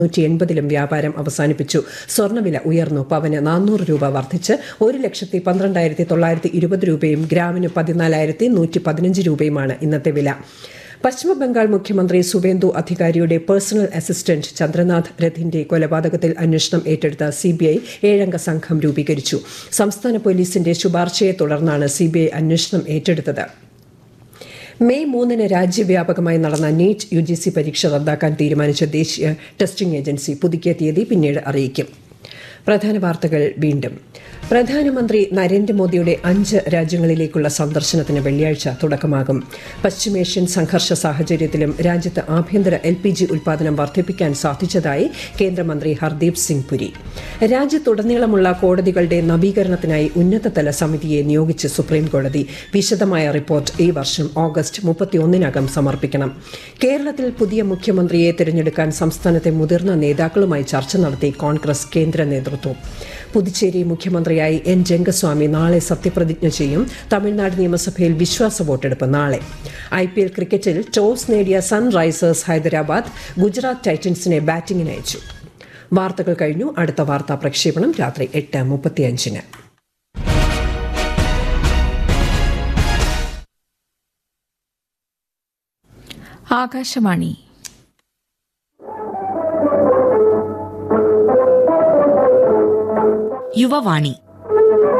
നൂറ്റി എൺപതിലും വ്യാപാരം അവസാനിപ്പിച്ചു സ്വർണ്ണവില ഉയർന്നു പവന് നാനൂറ് രൂപ വർദ്ധിച്ച് ഒരു ലക്ഷത്തി പന്ത്രണ്ടായിരത്തി തൊള്ളായിരത്തി ഇരുപത് രൂപയും ഗ്രാമിന് പതിനാലായിരത്തി നൂറ്റി പതിനഞ്ച് രൂപയുമാണ് ഇന്നത്തെ വില പശ്ചിമബംഗാൾ മുഖ്യമന്ത്രി സുവേന്ദു അധികാരിയുടെ പേഴ്സണൽ അസിസ്റ്റന്റ് ചന്ദ്രനാഥ് രഥിന്റെ കൊലപാതകത്തിൽ അന്വേഷണം ഏറ്റെടുത്ത സിബിഐ ഏഴംഗ സംഘം രൂപീകരിച്ചു സംസ്ഥാന പോലീസിന്റെ ശുപാർശയെ തുടർന്നാണ് സിബിഐ അന്വേഷണം ഏറ്റെടുത്തത് മെയ് മൂന്നിന് രാജ്യവ്യാപകമായി നടന്ന നീറ്റ് യു ജി സി പരീക്ഷ റദ്ദാക്കാൻ തീരുമാനിച്ച ദേശീയ ടെസ്റ്റിംഗ് ഏജൻസി പുതുക്കിയ തീയതി പിന്നീട് അറിയിക്കും പ്രധാന വാർത്തകൾ വീണ്ടും പ്രധാനമന്ത്രി നരേന്ദ്രമോദിയുടെ അഞ്ച് രാജ്യങ്ങളിലേക്കുള്ള സന്ദർശനത്തിന് വെള്ളിയാഴ്ച തുടക്കമാകും പശ്ചിമേഷ്യൻ സംഘർഷ സാഹചര്യത്തിലും രാജ്യത്ത് ആഭ്യന്തര എൽ പി ജി ഉൽപാദനം വർദ്ധിപ്പിക്കാൻ സാധിച്ചതായി കേന്ദ്രമന്ത്രി ഹർദീപ് സിംഗ് പുരി രാജ്യത്തുടനീളമുള്ള കോടതികളുടെ നവീകരണത്തിനായി ഉന്നതതല സമിതിയെ നിയോഗിച്ച് സുപ്രീംകോടതി വിശദമായ റിപ്പോർട്ട് ഈ വർഷം ഓഗസ്റ്റ് മുപ്പത്തിയൊന്നിനകം സമർപ്പിക്കണം കേരളത്തിൽ പുതിയ മുഖ്യമന്ത്രിയെ തിരഞ്ഞെടുക്കാൻ സംസ്ഥാനത്തെ മുതിർന്ന നേതാക്കളുമായി ചർച്ച നടത്തി കോൺഗ്രസ് കേന്ദ്ര നേതൃത്വം പുതുച്ചേരി മുഖ്യമന്ത്രിയായി എൻ രംഗസ്വാമി നാളെ സത്യപ്രതിജ്ഞ ചെയ്യും തമിഴ്നാട് നിയമസഭയിൽ വിശ്വാസ വോട്ടെടുപ്പ് നാളെ ഐ പി എൽ ക്രിക്കറ്റിൽ ടോസ് നേടിയ സൺറൈസേഴ്സ് ഹൈദരാബാദ് ഗുജറാത്ത് ടൈറ്റൻസിനെ ബാറ്റിംഗിന് അയച്ചു വാർത്തകൾ കഴിഞ്ഞു അടുത്ത വാർത്താ പ്രക്ഷേപണം രാത്രി എട്ട് മുപ്പത്തിയഞ്ചിന് ആകാശവാണി യുവവാണി